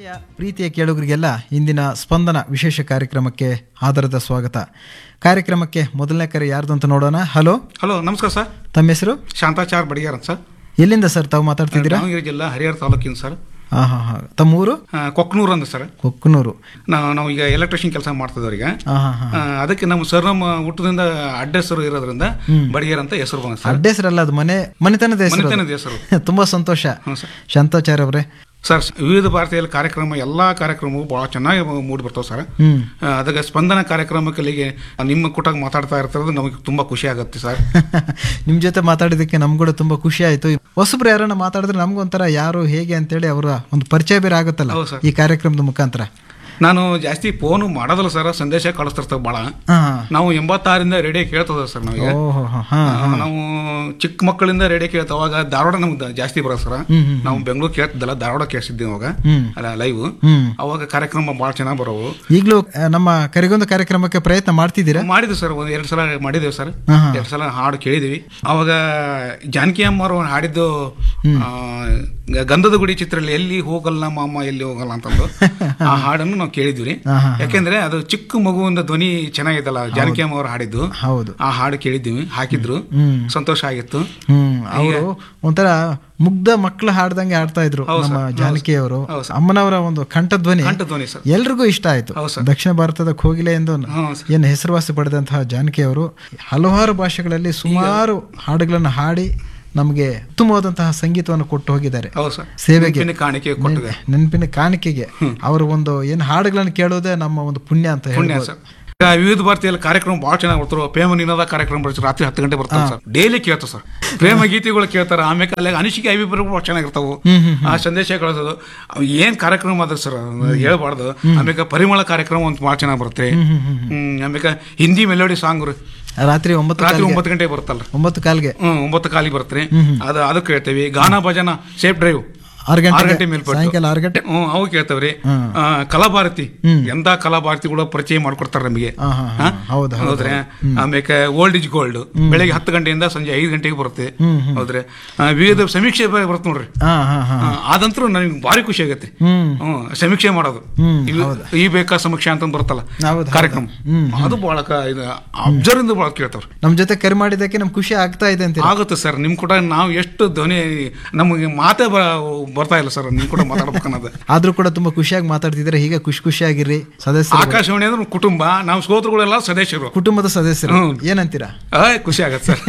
ಪ್ರೀತಿಯ ಕೇಳುಗರಿಗೆಲ್ಲ ಇಂದಿನ ಸ್ಪಂದನ ವಿಶೇಷ ಕಾರ್ಯಕ್ರಮಕ್ಕೆ ಆಧಾರದ ಸ್ವಾಗತ ಕಾರ್ಯಕ್ರಮಕ್ಕೆ ಮೊದಲನೇ ಕರೆ ಯಾರ್ದು ಅಂತ ನೋಡೋಣ ಹಲೋ ಹಲೋ ನಮಸ್ಕಾರ ಸರ್ ತಮ್ಮ ಹೆಸರು ಶಾಂತಾಚಾರ್ ಬಡಿಗಾರ್ ಅಂತ ಸರ್ ಎಲ್ಲಿಂದ ಸರ್ ತಾವು ಮಾತಾಡ್ತಿದ್ದೀರಾ ದಾವಣಗೆರೆ ಜಿಲ್ಲಾ ಹರಿಹರ ತಾಲೂಕಿನ ಸರ್ ಹಾಂ ಹಾಂ ಹಾಂ ತಮ್ಮ ಊರು ಆ, ಕೊಕ್ನೂರು ಅಂತ ಸರ್ ಕೊಕ್ಕನೂರು ನಾವು ನಾವು ಈಗ ಎಲೆಕ್ಟ್ರಿಷಿಯನ್ ಕೆಲಸ ಮಾಡ್ತಿದ್ದವ್ರಿಗೆ ಹಾಂ ಹಾಂ ಹಾಂ ಆ, ಅದಕ್ಕೆ ನಮ್ಮ ಸರ್ ನಮ್ಮ ಹುಟ್ಟದಿಂದ ಅಡ್ಡ ಹೆಸರು ಇರೋದ್ರಿಂದ ಬಡಿಗೇರ್ ಅಂತ ಹೆಸರು ಬಂದ ಸರ್ ಅಡ್ಡ ಹೆಸರಲ್ಲ ಅದು ಮನೆ ಮನೆತನದ ಹೆಸರು ಅದು. ಮನೆತನದ ಹೆಸರು ತುಂಬಾ ಸಂತೋಷ ಹ್ಞೂ ಸರ್ ಶಾಂತಾಚಾರ್ಯ ಅವರೇ ಸರ್ ವಿವಿಧ ಭಾರತೀಯಲ್ಲಿ ಕಾರ್ಯಕ್ರಮ ಎಲ್ಲಾ ಕಾರ್ಯಕ್ರಮವು ಬಹಳ ಚೆನ್ನಾಗಿ ಮೂಡಿ ಬರ್ತಾವೆ ಸರ್ ಹ್ಮ್ ಆ, ಅದಕ್ಕೆ ಸ್ಪಂದನ ಕಾರ್ಯಕ್ರಮಕ್ಕೆ ನಿಮ್ಮ ಕೂಟಾಗ ಮಾತಾಡ್ತಾ ಇರ್ತಿರೋದು ನಮಗೆ ತುಂಬಾ ಖುಷಿ ಆಗುತ್ತೆ ಸರ್ ನಿಮ್ ಜೊತೆ ಮಾತಾಡಿದಕ್ಕೆ ನಮ್ಗೂ ಕೂಡ ತುಂಬಾ ಖುಷಿ ಆಯ್ತು ಹೊಸಬ್ರು ಯಾರನ್ನ ಮಾತಾಡಿದ್ರೆ ನಮ್ಗೊಂಥರ ಯಾರು ಹೇಗೆ ಅಂತೇಳಿ ಅವರ ಒಂದು ಪರಿಚಯ ಬೇರೆ ಆಗುತ್ತಲ್ಲ ಹೌದು ಸರ್. ಈ ಕಾರ್ಯಕ್ರಮದ ಮುಖಾಂತರ ನಾನು ಜಾಸ್ತಿ ಫೋನು ಮಾಡೋದಿಲ್ಲ ಸರ್ ಸಂದೇಶ ಕಳಿಸ್ತಿರ್ತೇವೆ ಭಾಳ ಹಾ ನಾವು ಎಂಬತ್ತಾರಿಂದ ರೇಡಿಯೋ ಕೇಳ್ತದ ಸರ್ ನಾವೀಗ ಓಹೋ ಹಾ ಹಾ ಆ, ನಾವು ಚಿಕ್ಕ ಮಕ್ಕಳಿಂದ ರೇಡಿಯೋ ಕೇಳ್ತಾ ಅವಾಗ ಧಾರವಾಡ ನಮ್ಗೆ ಜಾಸ್ತಿ ಬರೋದು ಸರ್ ಹ್ಮ್ ಹ್ಮ್ ನಾವು ಬೆಂಗಳೂರು ಕೇಳ್ತಿದ್ದಲ್ಲ ಧಾರವಾಡ ಕೇಳಿಸಿದ್ದೀವಿ ಅವಾಗ ಹ್ಮ್ ಅಲ್ಲ ಲೈವ್ ಹ್ಮ್ ಅವಾಗ ಕಾರ್ಯಕ್ರಮ ಭಾಳ ಚೆನ್ನಾಗಿ ಬರೋವು ಈಗಲೂ ನಮ್ಮ ಕರಿಗೊಂದು ಕಾರ್ಯಕ್ರಮಕ್ಕೆ ಪ್ರಯತ್ನ ಮಾಡ್ತಿದ್ದೀರಾ ಮಾಡಿದ್ವಿ ಸರ್ ಒಂದು ಎರಡು ಸಲ ಮಾಡಿದ್ದೇವೆ ಸರ್ ಹಾ, ಹಾ. ಎರಡು ಸಲ ಹಾಡು ಕೇಳಿದೀವಿ ಅವಾಗ ಜಾನಕಿ ಅಮ್ಮ ಅವರು ಹಾಡಿದ್ದು ಆ, ಗ- ಗಂಧದ ಗುಡಿ ಚಿತ್ರದಲ್ಲಿ ಎಲ್ಲಿ ಹೋಗಲ್ಲ ಮಾಮ ಎಲ್ಲಿ ಹೋಗಲ್ಲ ಅಂತಂದು ಆ ಹಾಡನ್ನು ನಾವು ಕೇಳಿದ್ವಿ ರೀ ಹಾ, ಹಾ, ಯಾಕೆಂದ್ರೆ ಅದು ಚಿಕ್ಕ ಮಗುವಿನ ಧ್ವನಿ ಚೆನ್ನಾಗಿದ್ದಲ್ಲ ಜಾನಕಿ ಅಮ್ಮ ಅವರು ಹಾಡಿದ್ದು ಹೌದು ಆ ಹಾಡು ಕೇಳಿದ್ದೀವಿ ಹಾಕಿದ್ರು ಹ್ಮ್ ಸಂತೋಷ ಆಗಿತ್ತು ಹ್ಮ್ ಅವರು ಒಂಥರ ಮುಗ್ಧ ಮಕ್ಕಳು ಹಾಡ್ದಂಗೆ ಹಾಡ್ತಾ ಇದ್ರು ನಮ್ಮ ಜಾನಕಿ ಅವರು ಅಮ್ಮನವರ ಒಂದು ಕಂಠಧ್ವನಿ ಕಂಠ ಧ್ವನಿ ಸರ್ ಎಲ್ರಿಗೂ ಇಷ್ಟ ಆಯ್ತು ಹೌದು ಸರ್. ದಕ್ಷಿಣ ಭಾರತದ ಕೋಗಿಲೆ ಎಂದು ಹ್ಞೂ ಸರ್ ಏನು ಹೆಸರುವಾಸಿ ಪಡೆದಂತಹ ಜಾನಕಿ ಅವರು ಹಲವಾರು ಭಾಷೆಗಳಲ್ಲಿ ಸುಮಾರು ಹಾಡುಗಳನ್ನು ಹಾಡಿ ನಮಗೆ ಉತ್ತಮವಾದಂತಹ ಸಂಗೀತವನ್ನು ಕೊಟ್ಟು ಹೋಗಿದ್ದಾರೆ ಹೌದು ಸರ್ ಸೇವೆಗೆ ನೆನಪಿನ ಕಾಣಿಕೆ ಕೊಟ್ಟಿದೆ ನೆನಪಿನ ಕಾಣಿಕೆಗೆ ಅವರ ಒಂದು ಏನು ಹಾಡುಗಳನ್ನು ಕೇಳೋದೇ ನಮ್ಮ ಒಂದು ಪುಣ್ಯ ಅಂತ ಪುಣ್ಯ ಹೇಳ್ಬೋದು ಸರ್ ಈಗ ವಿವಿಧ ಭಾರತೀಯಲ್ಲಿ ಕಾರ್ಯಕ್ರಮ ಭಾಳ ಚೆನ್ನಾಗಿ ಬರ್ತಾರೆ ಪ್ರೇಮ ನಿನದ ಕಾರ್ಯಕ್ರಮ ಬರ್ತಾರೆ ರಾತ್ರಿ ಹತ್ತು ಗಂಟೆ ಬರ್ತಾರೆ ಸರ್ ಡೈಲಿ ಕೇಳ್ತಾರೆ ಸರ್ ಪ್ರೇಮ ಗೀತೆಗಳು ಕೇಳ್ತಾರೆ ಆಮೇಲೆ ಅಲ್ಲಿ ಅನಿಸಿಕೆ ಅಭಿಪ್ರಾಯಗಳು ಭಾಳ ಚೆನ್ನಾಗಿರ್ತಾವು ಹ್ಮ್ ಹ್ಮ್ ಆ ಸಂದೇಶ ಕಳಿಸೋದು ಅವು ಏನ್ ಕಾರ್ಯಕ್ರಮ ಅದ ಸರ್ ಹೇಳ್ಬಾರ್ದು ಆಮೇಲೆ ಪರಿಮಳ ಕಾರ್ಯಕ್ರಮ ಅಂತ ಭಾಳ ಚೆನ್ನಾಗಿ ಬರುತ್ತೆ ಹ್ಮ್ ಹ್ಮ್ ಹ್ಮ್ ಹ್ಮ್ ಆಮೇಲೆ ಹಿಂದಿ ಮೆಲೋಡಿ ಸಾಂಗ್ ರಾತ್ರಿ ಒಂಬತ್ತು ರಾತ್ರಿ ಕಾಲ್ಗೆ- ಒಂಬತ್ತು ಗಂಟೆಗೆ ಬರುತ್ತಲ್ಲ ಒಂಬತ್ತು ಕಾಲ್ಗೆ ಹ್ಮ್ ಒಂಬತ್ತು ಕಾಲಿಗೆ ಬರುತ್ತೆ ಅದು ಅದು ಕೇಳ್ತೇವೆ ಗಾನ ಭಜನ ಸೇಫ್ ಡ್ರೈವ್ ಆರು ಆರು ಗಂಟೆ ಗಂಟೆ ಮೇಲ್ಪಟ್ಟು ಸಾಯಂಕಾಲ ಆರು ಗಂಟೆ ಹ್ಮ್ ಅವು ಕೇಳ್ತೇವ್ರಿ ಹ್ಮ್. ಆ, ಕಲಾಭಾರತಿ ಹ್ಮ್. ಎಂತ ಕಲಾಭಾರತಿಗಳು ಪರಿಚಯ ಮಾಡ್ಕೊಡ್ತಾರೆ ನಮಗೆ ಹಾ ಹಾ ಹಾ ಹೌದು ಹೌದು ಹೌದ್ರೆ ಆಮೇಲೆ ಓಲ್ಡ್ ಇಸ್ ಗೋಲ್ಡ್ ಬೆಳಗ್ಗೆ ಹತ್ತು ಗಂಟೆಯಿಂದ ಸಂಜೆ ಐದು ಗಂಟೆಗೆ ಬರುತ್ತೆ ಹ್ಮ್ ಹ್ಮ್ ಹೌದ್ರೆ ಆ, ವಿವಿಧ ಸಮೀಕ್ಷೆ ಬ- ಬರುತ್ತೆ ನೋಡ್ರಿ ಹಾ ಹಾ ಹಾ ಆ, ಅದಂತರೂ ನನಗೆ ಭಾರಿ ಖುಷಿ ಆಗುತ್ತೆ ಹ್ಮ್ ಹ್ಮ್ ಸಮೀಕ್ಷೆ ಮಾಡೋದು ಹ್ಮ್ ಇವು- ಈ ಬೇಕಾ ಸಮೀಕ್ಷೆ ಅಂತ ಬರುತ್ತಲ್ಲ ಹೌದು, ಹೌದು. ಕಾರ್ಯಕ್ರಮ ಹ್ಮ್, ಅದು ಬಹಳ ಕ- ಇದು ಅಬ್ಸರ್ವ್ ಇಂದ ಬಹಳ ಕೇಳ್ತಾವ್ರಿ ನಮ್ ಜೊತೆ ಕರೆ ಮಾಡಿದ್ದಕ್ಕೆ ನಮ್ಗೆ ಖುಷಿ ಆಗ್ತಾ ಇದೆ ಅಂತ ಆಗುತ್ತೆ ಸರ್ ನಿಮ್ ಕೂಡ ನಾವು ಎಷ್ಟು ಧ್ವನಿ ನಮಗೆ ಮಾತೇ ಬ- ಬರ್ತಾ ಇಲ್ಲ ಸರ್ ನಿಮ್ ಕೂಡ ಮಾತಾಡ್ಬೇಕನ್ನೋದು ಆದ್ರೂ ಕೂಡ ತುಂಬಾ ಖುಷಿಯಾಗಿ ಮಾತಾಡ್ತಿದ್ರೆ ಹೀಗೆ ಖುಷಿ ಖುಷಿಯಾಗಿರ್ರಿ ಸದಸ್ಯರು ಆಕಾಶವಾಣಿ ಅಂದ್ರೆ ಕುಟುಂಬ ನಾವು ಶ್ರೋತೃಗಳೆಲ್ಲ ಸದಸ್ಯರು ಕುಟುಂಬದ ಸದಸ್ಯರು ಹ್ಮ್. ಏನಂತೀರಾ ಆ, ಖುಷಿ ಆಗತ್ತೆ ಸರ್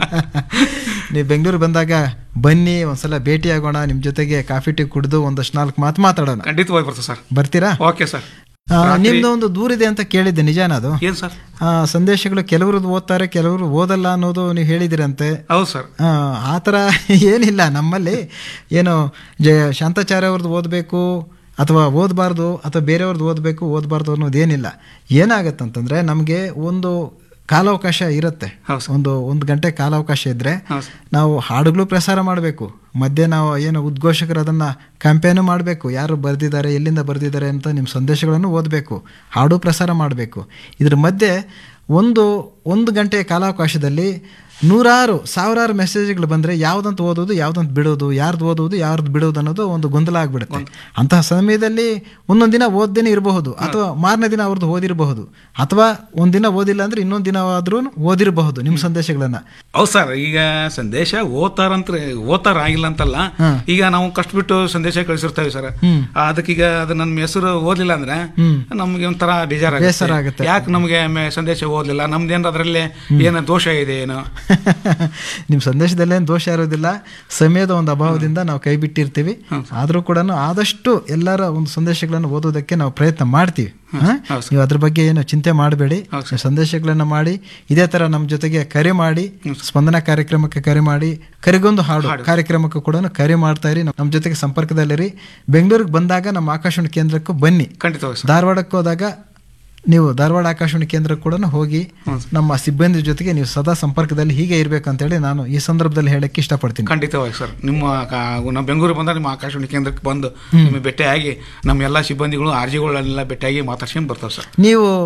ನೀವು ಬೆಂಗಳೂರು ಬಂದಾಗ ಬನ್ನಿ ಒಂದ್ಸಲ ಭೇಟಿ ಆಗೋಣ ನಿಮ್ ಜೊತೆಗೆ ಕಾಫಿ ಟೀ ಕುಡಿದು ಒಂದಷ್ಟು ನಾಲ್ಕು ಮಾತು ಮಾತಾಡೋಣ ಖಂಡಿತವಾಗಿ ಬರ್ತದೆ ಸರ್ ಬರ್ತೀರಾ ಓಕೆ ಸರ್ ಆ, ನಿಮ್ದು ಒಂದು ದೂರಿದೆ ಅಂತ ಕೇಳಿದ್ದೆ ನಿಜಾನ ಅದು ಏನ್ ಸರ್ ಆ, ಸಂದೇಶಗಳು ಕೆಲವರು ಓದ್ತಾರೆ ಕೆಲವರು ಓದಲ್ಲ ಅನ್ನೋದು ನೀವು ಹೇಳಿದಿರಂತೆ ಹೌದು ಸರ್ ಆ, ಆ ಥರ ಏನಿಲ್ಲ ನಮ್ಮಲ್ಲಿ ಏನು ಜ ಶಾಂತಾಚಾರ್ಯ ಅವ್ರದ್ದು ಓದಬೇಕು ಅಥವಾ ಓದಬಾರ್ದು ಅಥವಾ ಬೇರೆಯವ್ರದ್ದು ಓದಬೇಕು ಓದಬಾರ್ದು ಅನ್ನೋದು ಏನಿಲ್ಲ ಏನಾಗತ್ತಂತಂದ್ರೆ ನಮಗೆ ಒಂದು ಕಾಲಾವಕಾಶ ಇರುತ್ತೆ ಹೌದು ಸರ್ ಒಂದು ಒಂದು ಗಂಟೆ ಕಾಲಾವಕಾಶ ಇದ್ದರೆ ಹೌದು ಸರ್ ನಾವು ಹಾಡುಗಳು ಪ್ರಸಾರ ಮಾಡಬೇಕು ಮಧ್ಯೆ ನಾವು ಏನು ಉದ್ಘೋಷಕರು ಅದನ್ನು ಕ್ಯಾಂಪೇನು ಮಾಡಬೇಕು ಯಾರು ಬರೆದಿದ್ದಾರೆ ಎಲ್ಲಿಂದ ಬರೆದಿದ್ದಾರೆ ಅಂತ ನಿಮ್ಮ ಸಂದೇಶಗಳನ್ನು ಓದಬೇಕು ಹಾಡು ಪ್ರಸಾರ ಮಾಡಬೇಕು ಇದ್ರ ಮಧ್ಯೆ ಒಂದು ಒಂದು ಗಂಟೆಯ ಕಾಲಾವಕಾಶದಲ್ಲಿ ನೂರಾರು ಸಾವಿರಾರು ಮೆಸೇಜ್ಗಳು ಬಂದರೆ ಯಾವುದಂತ ಓದೋದು ಯಾವುದಂತ ಬಿಡೋದು ಯಾರ್ದು ಓದೋದು ಯಾರ್ದು ಬಿಡೋದು ಅನ್ನೋದು ಒಂದು ಗೊಂದಲ ಆಗಿಬಿಡುತ್ತೆ ಅಂತಹ ಸಮಯದಲ್ಲಿ ಒಂದೊಂದು ದಿನ ಓದ್ದೇನೆ ಇರಬಹುದು ಅಥವಾ ಮಾರನೇ ದಿನ ಅವ್ರದ್ದು ಓದಿರಬಹುದು ಅಥವಾ ಒಂದಿನ ಓದಿಲ್ಲ ಅಂದರೆ ಇನ್ನೊಂದು ದಿನ ಆದ್ರೂ ಓದಿರಬಹುದು ನಿಮ್ಮ ಸಂದೇಶಗಳನ್ನು ಹೌದು ಸರ್ ಈಗ ಸಂದೇಶ ಓದ್ತಾರಂತ ಓದ್ತಾರ ಆಗಿಲ್ಲ ಅಂತಲ್ಲ ಹಾ. ಈಗ ನಾವು ಕಷ್ಟಬಿಟ್ಟು ಸಂದೇಶ ಕಳಿಸಿರ್ತೇವೆ ಸರ್ ಹ್ಮ್. ಅದಕ್ಕೀಗ ಅದು ನನ್ನ ಹೆಸರು ಓದ್ಲಿಲ್ಲ ಅಂದ್ರೆ ಹ್ಮ್. ನಮಗೆ ಒಂಥರ ಬೇಸರ ಬೇಜಾರ ಆಗುತ್ತೆ. ಯಾಕೆ ನಮಗೆ ಮೆ- ಸಂದೇಶ ಓದ್ಲಿಲ್ಲ ನಮ್ದೇನು ಅದರಲ್ಲಿ ಏನೋ ದೋಷ ಇದೆ ಏನೋ ನಿಮ್ಮ ಸಂದೇಶದಲ್ಲೇನು ದೋಷ ಇರೋದಿಲ್ಲ ಸಮಯದ ಒಂದು ಅಭಾವದಿಂದ ನಾವು ಕೈ ಬಿಟ್ಟಿರ್ತೀವಿ ಆದರೂ ಕೂಡ ಆದಷ್ಟು ಎಲ್ಲರ ಒಂದು ಸಂದೇಶಗಳನ್ನು ಓದೋದಕ್ಕೆ ನಾವು ಪ್ರಯತ್ನ ಮಾಡ್ತೀವಿ ಹಾ? ಹೌದು ನೀವು ಅದ್ರ ಬಗ್ಗೆ ಏನು ಚಿಂತೆ ಮಾಡಬೇಡಿ ಹೌದು ಸಂದೇಶಗಳನ್ನು ಮಾಡಿ ಇದೇ ಥರ ನಮ್ಮ ಜೊತೆಗೆ ಕರೆ ಮಾಡಿ ಸ್ಪಂದನ ಕಾರ್ಯಕ್ರಮಕ್ಕೆ ಕರೆ ಮಾಡಿ ಕರೆಗೊಂದು ಹಾಡು ಕಾರ್ಯಕ್ರಮಕ್ಕೂ ಕೂಡ ಕರೆ ಮಾಡ್ತಾ ಇರಿ ನಮ್ಮ ಜೊತೆಗೆ ಸಂಪರ್ಕದಲ್ಲಿರಿ ಬೆಂಗಳೂರಿಗೆ ಬಂದಾಗ ನಮ್ಮ ಆಕಾಶವಾಣಿ ಕೇಂದ್ರಕ್ಕೂ ಬನ್ನಿ ಖಂಡಿತವಾಗಿ ಸರ್ ಧಾರವಾಡಕ್ಕೆ ಹೋದಾಗ ನೀವು ಧಾರವಾಡ ಆಕಾಶವಾಣಿ ಕೇಂದ್ರಕ್ಕೆ ಕೂಡ ಹೋಗಿ ನಮ್ಮ ಸಿಬ್ಬಂದಿ ಜೊತೆಗೆ ನೀವು ಸದಾ ಸಂಪರ್ಕದಲ್ಲಿ ಹೀಗೆ ಇರಬೇಕಂತೇಳಿ ನಾನು ಈ ಸಂದರ್ಭದಲ್ಲಿ ಹೇಳಕ್ಕೆ ಇಷ್ಟಪಡ್ತೀನಿ ಖಂಡಿತವಾಗಿ ಸರ್ ನಿಮ್ಮ ಕಾ- ನಮ್ಮ ಬೆಂಗಳೂರು ಬಂದ ನಿಮ್ಮ ಆಕಾಶವಾಣಿ ಕೇಂದ್ರಕ್ಕೆ ಬಂದು ನಿಮಗೆ ಭೇಟಿಯಾಗಿ ನಮ್ಮ ಎಲ್ಲ ಸಿಬ್ಬಂದಿಗಳು ಆರ್ಜಿಗಳೆಲ್ಲ ಭೇಟಿಯಾಗಿ ಮಾತಾಡ್ಸ್ಕೊಂಡು ಬರ್ತಾವೆ ಸರ್ ನೀವು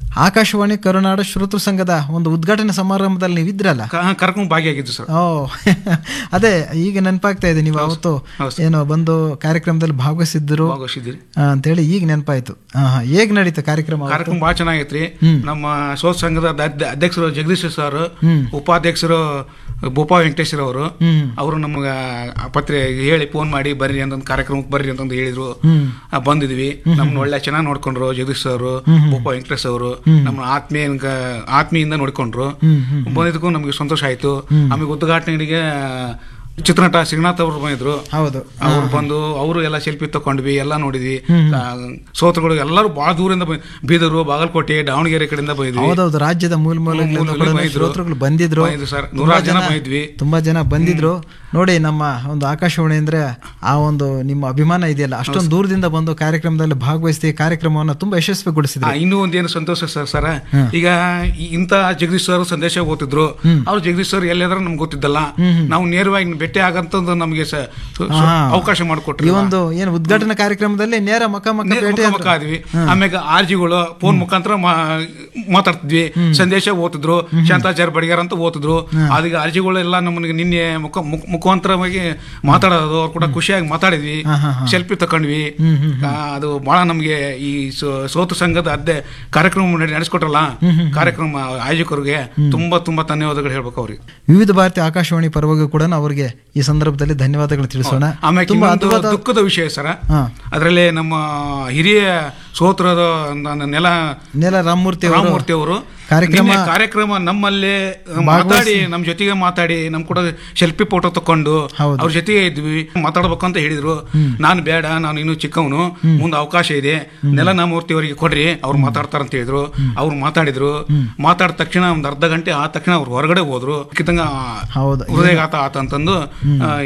ಆಕಾಶವಾಣಿ ಕರುನಾಡ ಶ್ರೋತೃ ಸಂಘದ ಒಂದು ಉದ್ಘಾಟನಾ ಸಮಾರಂಭದಲ್ಲಿ ನೀವು ಇದ್ರಲ್ಲ ಕ- ಕರ್ಕೊಂಡು ಭಾಗಿಯಾಗಿದ್ದು ಸರ್ ಓ ಅದೇ ಈಗ ನೆನಪಾಗ್ತಾ ಇದೆ ನೀವು ಅವತ್ತು ಹೌದು. ಏನೋ ಬಂದು ಕಾರ್ಯಕ್ರಮದಲ್ಲಿ ಭಾಗವಹಿಸಿದ್ರು ಭಾಗವಹಿಸಿದ್ರಿ ಆ, ಅಂತೇಳಿ ಈಗ ನೆನಪಾಯ್ತು ಹಾ ಹಾ ಹೇಗ್ ನಡೀತು ಕಾರ್ಯಕ್ರಮ ಅವತ್ತು? ಕಾರ್ಯಕ್ರಮ ಭಾಳ ಚೆನ್ನಾಗೈತ್ರಿ ನಮ್ಮ ಸೋತ್ ಸಂಘದ ಅಧ್ಯ- ಅಧ್ಯಕ್ಷರು ಜಗದೀಶ್ ಸರ್ ಹ್ಮ್. ಉಪಾಧ್ಯಕ್ಷರು ಭೂಪಾ ವೆಂಕಟೇಶ್ವರ ಅವರು ಹ್ಮ್ ಅವರು ನಮ್ಗೆ ಆ ಪತ್ರೆ ಹೇಳಿ ಫೋನ್ ಮಾಡಿ ಬರ್ರಿ ಅಂತಂದು ಕಾರ್ಯಕ್ರಮಕ್ಕೆ ಬರ್ರಿ ಅಂತಂದು ಹೇಳಿದ್ರು ಹ್ಮ್ ಆ, ಬಂದಿದ್ವಿ ನಮ್ನ ಒಳ್ಳೆ ಚೆನ್ನಾಗಿ ನೋಡ್ಕೊಂಡ್ರು ಜಗದೀಶ್ ಅವರು ಭೂಪಾ ವೆಂಕಟೇಶ್ ಅವರು ನಮ್ಮ ಆತ್ಮೀಯ ಆತ್ಮೀಯಿಂದ ನೋಡ್ಕೊಂಡ್ರು ಹ್ಮ್ ಹ್ಮ್ ಬಂದಿದ್ದಕ್ಕೂ ನಮಗೆ ಸಂತೋಷ ಆಯ್ತು ಆಮೇಲೆ ಉದ್ಘಾಟನೆಗೆ ಚಿತ್ರನಟ ಶ್ರೀನಾಥ್ ಅವರು ಬಂದಿದ್ರು ಹೌದು ಅವ್ರು ಬಂದು ಅವರು ಎಲ್ಲ ಸೆಲ್ಫಿ ತಕೊಂಡ್ವಿ ಎಲ್ಲ ನೋಡಿದ್ವಿ ಆ, ಸೋತರುಗಳು ಎಲ್ಲರೂ ಬಹಳ ದೂರದಿಂದ ಬಂದ್- ಬೀದರು ಬಾಗಲಕೋಟೆ ದಾವಣಗೆರೆ ಕಡೆಯಿಂದ ಬಂದಿದ್ವಿ ಹೌದೌದು ರಾಜ್ಯದ ಮೂಲ ಮೂಲೆಗಳಿಂದ ಮೂಲ ಕೂಡ ಬಂದಿದ್ರು. ಶ್ರೋತೃಗಳು ಬಂದಿದ್ರು ಬಂದಿದ್ರು ಸರ್. ತುಂಬಾ ನೂರಾರು ಜನ ಜನ ಬಂದಿದ್ವಿ. ತುಂಬಾ ಜನ ಬಂದಿದ್ರು ನೋಡಿ ನಮ್ಮ ಒಂದು ಆಕಾಶವಾಣಿ ಅಂದ್ರೆ ಆ ಒಂದು ನಿಮ್ಮ ಅಭಿಮಾನ ಇದೆಯಲ್ಲ ಅಷ್ಟೊಂದು ದೂರದಿಂದ ಬಂದು ಕಾರ್ಯಕ್ರಮದಲ್ಲಿ ಭಾಗವಹಿಸಿ ಕಾರ್ಯಕ್ರಮವನ್ನು ತುಂಬಾ ಆ, ಯಶಸ್ವಿಗೊಳಿಸಿದ್ರಿ ಇನ್ನೂ ಒಂದೇನು ಸಂತೋಷ ಸರ್ ಸರ ಈಗ ಈ- ಇಂಥ ಜಗದೀಶ್ ಸರ್ ಸಂದೇಶ ಓದ್ತಿದ್ರು ಅವ್ರು ಜಗದೀಶ್ ಸರ್ ಎಲ್ಲಿದ್ರ ನಮ್ಗೆ ಗೊತ್ತಿದ್ದಲ್ಲ ನಾವು ನೇರವಾಗಿ ಭೇಟಿ ಆಗಂತಂದು ನಮಗೆ ಸ- ಸ- ಸ- ಹಾ. ಅವಕಾಶ ಈ ಮಾಡಿಕೊಟ್ರಿ ಒಂದು ಏನು ಉದ್ಘಾಟನಾ ಕಾರ್ಯಕ್ರಮದಲ್ಲಿ ನೇರ ಮಕ್ಕ ಮಕ್ಕ ನೇರ ಭೇಟಿ ಮುಖ ಮುಖ ಆದ್ವಿ ಆಮ್ಯಾಗ ಆರ್ಜಿಗಳು ಫೋನ್ ಮುಖಾಂತರ ಮಾ- ಮಾತಾಡ್ತಿದ್ವಿ ಸಂದೇಶ ಓದಿದ್ರು ಶಾಂತಾಚಾರ್ಯ ಬಡಿಗಾರ್ ಅಂತ ಓದಿದ್ರು ಅದೀಗ ಅರ್ಜಿಗಳು ಎಲ್ಲ ನಮಗೆ ನಿನ್ನೆ ಮುಖ ಮುಖ- ಮುಖಾಂತರವಾಗಿ ಮಾತಾಡೋದು ಅವ್ರು ಕೂಡ ಖುಷಿಯಾಗಿ ಮಾತಾಡಿದ್ವಿ ಹಾ, ಹಾ, ಹಾ. ಸೆಲ್ಫಿ ತಕೊಂಡ್ವಿ ಹ್ಮ್, ಹ್ಮ್, ಆ, ಅದು ಬಹಳ ನಮಗೆ ಈ ಸೋ- ಸೋತು ಸಂಘದ ಅದ್ದೆ ಕಾರ್ಯಕ್ರಮ ನಡೆ- ನಡೆಸ್ಕೊಟ್ರಲ್ಲ ಕಾರ್ಯಕ್ರಮ ಆಯೋಜಕರಿಗೆ ತುಂಬಾ ತುಂಬಾ ಧನ್ಯವಾದಗಳು ಹೇಳ್ಬೇಕು ಅವ್ರಿಗೆ ವಿವಿಧ ಭಾರತಿ ಆಕಾಶವಾಣಿ ಪರವಾಗಿ ಕೂಡ ಅವರಿಗೆ ಈ ಸಂದರ್ಭದಲ್ಲಿ ಧನ್ಯವಾದಗಳು ತಿಳಿಸೋಣ ಆಮೇಲೆ ತುಂಬಾ ಇನ್ನೊಂದು ಅದ್ಭುತ ದುಃಖದ ವಿಷಯ ಸರ ಹಾ ಅದರಲ್ಲಿ ನಮ್ಮ ಹಿರಿಯ ಸೋತ್ರದ ನ- ನೆಲ ನೆಲ ರಾಮಮೂರ್ತಿ ಅವರು ರಾಮಮೂರ್ತಿ ಅವರು ಕಾರ್ಯಕ್ರಮ- ನಿನ್ನೆ ಕಾರ್ಯಕ್ರಮ ನಮ್ಮಲ್ಲೇ ಮಾತಾಡಿ ನಮ್ಮ ಜೊತೆಗೆ ಮಾತಾಡಿ ನಮ್ ಕೂಡ ಸೆಲ್ಫಿ ಫೋಟೋ ತಕೊಂಡು ಹೌದು. ಅವ್ರ ಜೊತೆಗೆ ಇದ್ವಿ ಮಾತಾಡ್ಬೇಕು ಅಂತ ಹೇಳಿದ್ರು ನಾನು ಬೇಡ ನಾನು ಇನ್ನು ಚಿಕ್ಕವನು ಮುಂದೆ ಅವಕಾಶ ಇದೆ ನೆಲನಮೂರ್ತಿ ಅವರಿಗೆ ಕೊಡ್ರಿ ಅವ್ರು ಮಾತಾಡ್ತಾರ ಅಂತ ಹೇಳಿದ್ರು ಅವ್ರು ಮಾತಾಡಿದ್ರು ಮಾತಾಡಿದ ತಕ್ಷಣ ಒಂದ್ ಅರ್ಧ ಗಂಟೆ ಆದ ತಕ್ಷಣ ಅವ್ರು ಹೊರಗಡೆ ಹೋದ್ರು ಕಿತ್ತಂಗ ಹೌದು ಹೃದಯಘಾತ ಆತ ಅಂತಂದು ಆ,